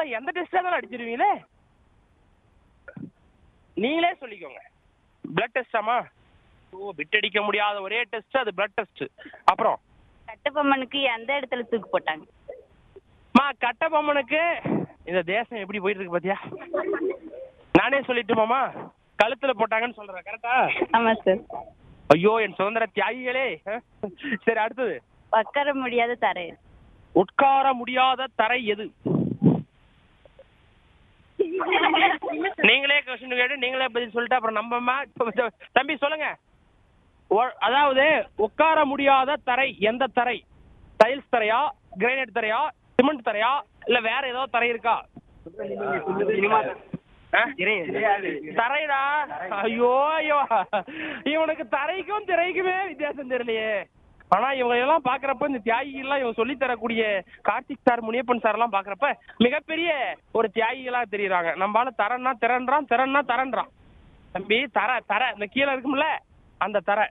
நீங்களும் எந்த டெஸ்டா இருந்தாலும் அடிச்சிருவீங்களே நீங்களே சொல்லிக்கோங்க பிளட் டெஸ்டாமா ஓ பிட் அடிக்க முடியாத ஒரே டெஸ்ட் அது பிளட் டெஸ்ட் அப்புறம் கட்டபொம்மனுக்கு எந்த இடத்துல தூக்கு போட்டாங்க மா கட்டபொம்மனுக்கு இந்த தேசம் எப்படி போயிட்டு இருக்கு பாத்தியா நானே சொல்லிட்டுமாமா கழுத்துல போட்டாங்கன்னு சொல்றேன் கரெக்டா ஆமா சார் ஐயோ என் சுதந்திர தியாகிகளே அஹ். சரி அடுத்தது உட்கார முடியாத தரை உட்கார முடியாத தரை எது நீங்களே கொஸ்டின் கேட்டு நீங்களே பதில் சொல்லிட்டு அப்புறம் நம்பமா தம்பி சொல்லுங்க ஒ- அதாவது உட்கார முடியாத தரை எந்த தரை டைல்ஸ் தரையா கிரானைட் தரையா சிமெண்ட் தரையா இல்ல வேற ஏதோ தரை இருக்கா ஆ? தரைடா ஐயோ ஐயோ இவனுக்கு தரைக்கும் திரைக்குமே வித்தியாசம் தெரியலையே ஆனா இவங்க எல்லாம் பாக்குறப்ப இந்த தியாகிகள்லாம் இவங்க சொல்லி தரக்கூடிய கார்த்திக் சார் முனியப்பன் சார் எல்லாம் பாக்குறப்ப மிகப்பெரிய ஒரு தியாகிகளா தெரியுறாங்க நம்மளால தரன்னா திறன்றான் திறன்னா தரன்றான் தம்பி தர தர இந்த கீழே இருக்கும்ல அந்த தர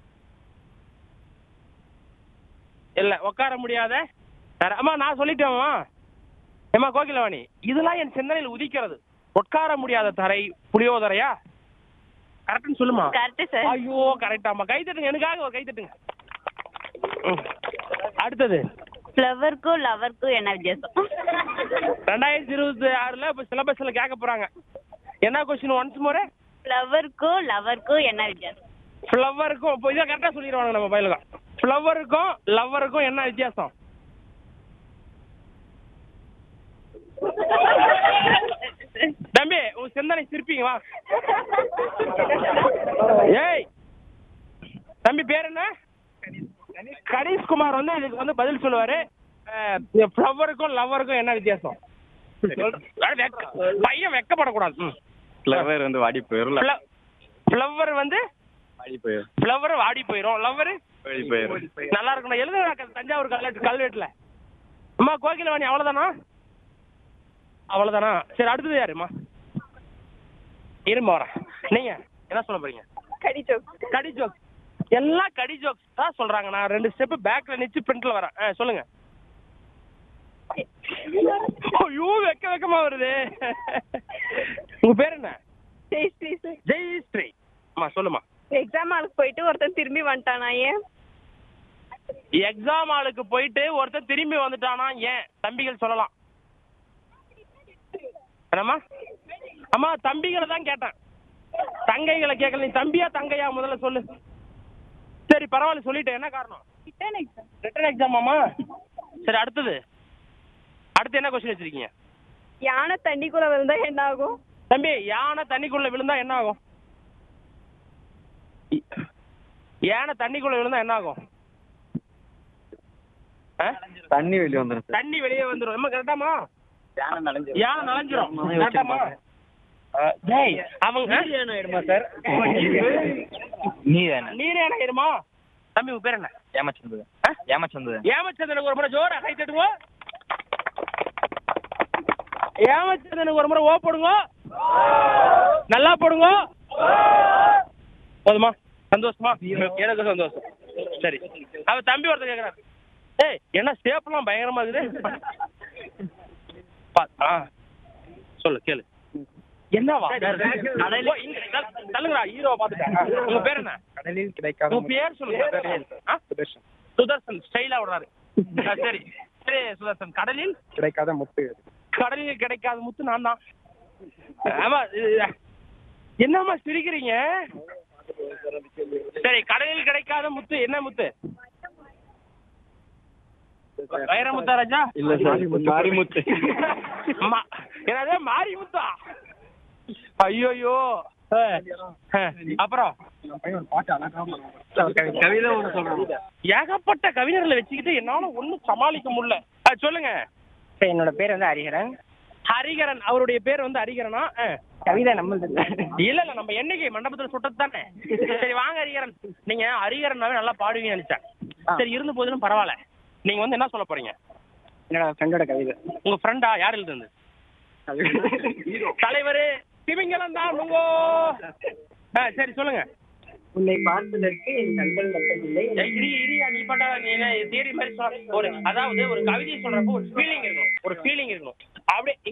இல்ல உட்கார முடியாத தர அம்மா நான் சொல்லிட்டேம்மா ஏமா கோகிலவாணி இதெல்லாம் என் சிந்தனையில் உதிக்கிறது உட்கார முடியாத தரை புளியோதரையா கரெக்ட்னு சொல்லுமா கரெக்ட் சார் ஐயோ கரெக்டாமா கை தட்டுங்க எனக்காக ஒரு கை தட்டுங்க ம். அடுத்தது ஃப்ளவருக்கும் லவருக்கும் என்ன வித்தியாசம் ரெண்டாயிரத்தி இருபத்தி ஆறுல இப்ப சிலபஸ்ல கேட்க போறாங்க என்ன கொஸ்டின் ஒன்ஸ் மோரே ஃப்ளவருக்கும் லவருக்கும் என்ன வித்தியாசம் ஃப்ளவருக்கும் இப்போ இதை கரெக்டாக சொல்லிடுவாங்க நம்ம பயிலுங்க ஃப்ளவருக்கும் லவ்வருக்கும் என்ன வித்தியாசம் தம்பி உங்க சிந்தனை சிரிப்பீங்க வா ஏய் தம்பி பேர் என்ன கணேஷ்குமார் வந்து இதுக்கு வந்து பதில் சொல்லுவாரு ஃப்ளவருக்கும் லவ்வருக்கும் என்ன வித்தியாசம் அட, வெக்க- பையன் வெக்கப்படக்கூடாது ம். ஃப்ளவர் வந்து வாடி போயிடும் Fla- flower வந்து வாடி போயிடும் ஃப்ளவர் வாடி போயிரும் லவ்வர் வாடி போயிடும் நல்லா இருக்கணும் எழுதுறாங்க தஞ்சாவூர் கல்வெட்டு கல்வெட்டுல அம்மா கோகிலவாணி அவ்வளவுதானா அவ்வளவுதானா சரி அடுத்தது யாருமா இருமா வரேன் நீங்க என்ன சொல்ல போறீங்க கடி ஜோக் கடி ஜோக்ஸ் எல்லாம் கடி ஜோக்ஸ் தான் சொல்றாங்க நான் ரெண்டு ஸ்டெப் பேக்ல நிச்சு ஃப்ரண்ட்ல வரேன் ஆ, சொல்லுங்க ஐயோ வெக்க வெக்கமா வருது உங்க பேர் என்ன ஜெயஸ்ரீ அம்மா சொல்லுமா எக்ஸாம் ஹாலுக்கு போயிட்டு ஒருத்தன் திரும்பி வந்துட்டானா ஏன் எக்ஸாம் ஹாலுக்கு போயிட்டு ஒருத்தன் திரும்பி வந்துட்டானா ஏன் தம்பிகள் சொல்லலாம் என்னம்மா அம்மா தம்பிகளை தான் கேட்டேன் தங்கைகளை கேட்கல நீ தம்பியா தங்கையா முதல்ல சொல்லு சரி பரவாயில்ல சொல்லிட்டேன் என்ன காரணம் ரிட்டன் எக்ஸாம் அம்மா சரி அடுத்தது அடுத்து என்ன கொஸ்டின் வச்சிருக்கீங்க யானை தண்ணிக்குள்ள விழுந்தா என்ன ஆகும் தம்பி யானை தண்ணிக்குள்ள விழுந்தா என்ன ஆகும் யானை தண்ணிக்குள்ள விழுந்தா என்ன ஆகும் ஆ? தண்ணி வெளியே வந்துடும் சார் தண்ணி வெளியே வந்துரும் நம்ம கரெக்டாமா யானை நனைஞ்சு யானை நனைஞ்சிரும் கரெக்டாமா ஆ, டேய் அவங்க சார் நீ தானே நீர் யானை ஆயிருமா தம்பி உங்க பேர் என்ன ஏமாச்சந்தது ஆ? ஏமாச்சந்தது ஏமச்சந்திரனுக்கு ஒரு முறை ஜோரா கை தட்டுவோம் ஏமச்சந்திரனுக்கு ஒரு முறை ஓ போடுங்க நல்லா போடுங்க போதுமா சந்தோஷமா எனக்கு சந்தோஷம் சரி அவ தம்பி ஒருத்தர் கேக்குறாரு ஏய் என்ன ஸ்டேப்லாம் பயங்கரமா இருக்குது பா- ஆ சொல்லு கேளு என்னவா ஓ, இங்க, தள்- தள்ளுங்கடா ஹீரோ பாத்துட்டேன் உங்க பேர் என்ன கடலில் கிடைக்காத உங்க பேர் சொல்லுங்க ஆ? சுதர்சன் ஸ்டைலா விடுறாரு ஆ, சரி சரி சுதர்சன் கடலில் கிடைக்காத முத்து கடலில் கிடைக்காத முத்து நான் தான் ஆமா இது- என்னம்மா சிரிக்கிறீங்க சரி கடலில் கிடைக்காத முத்து என்ன முத்து வைரமுத்தா ராஜா இல்ல சார் மாரிமுத்து மா- என்னது மாரிமுத்தா ஐயோயோ அப்புறம் கவிதை ஒன்று சொல்றேன் ஏகப்பட்ட கவிஞர்களை வச்சுக்கிட்டு என்னால ஒண்ணும் சமாளிக்க முடியல ஆ, சொல்லுங்க என்னோட பேர் வந்து ஹரிஹரன் ஹரிகரன் அவருடைய பேர் வந்து ஹரிகரனா ஆ. கவிதை நம்மளது இல்ல இல்ல இல்ல நம்ம என்னைக்கு மண்டபத்துல சுட்டது தானே சரி வாங்க ஹரிகரன் நீங்க ஹரிகரனாவே நல்லா பாடுவீங்கன்னு நினைச்சேன் ஆ. சரி இருந்த போதிலும் பரவாயில்ல நீங்க வந்து என்ன சொல்ல போறீங்க என்னோட ஃப்ரெண்டோட கவிதை உங்க ஃப்ரெண்டா யார் எழுதுந்து தலைவர் திமிங்கலம் தான் உங்க ஆ, சரி சொல்லுங்க உன்னை பார்ப்பதற்கு என் கண்கள் மட்டுமில்லை ஏய், இரி இரியா நீ பண்ண நீ என்ன தேடி மாதிரி சொல்ல ஒரு அதாவது ஒரு கவிதை சொல்றப்போ ஒரு ஃபீலிங் இருக்கணும் ஒரு ஃபீலிங் இருக்கணும் அப்படியே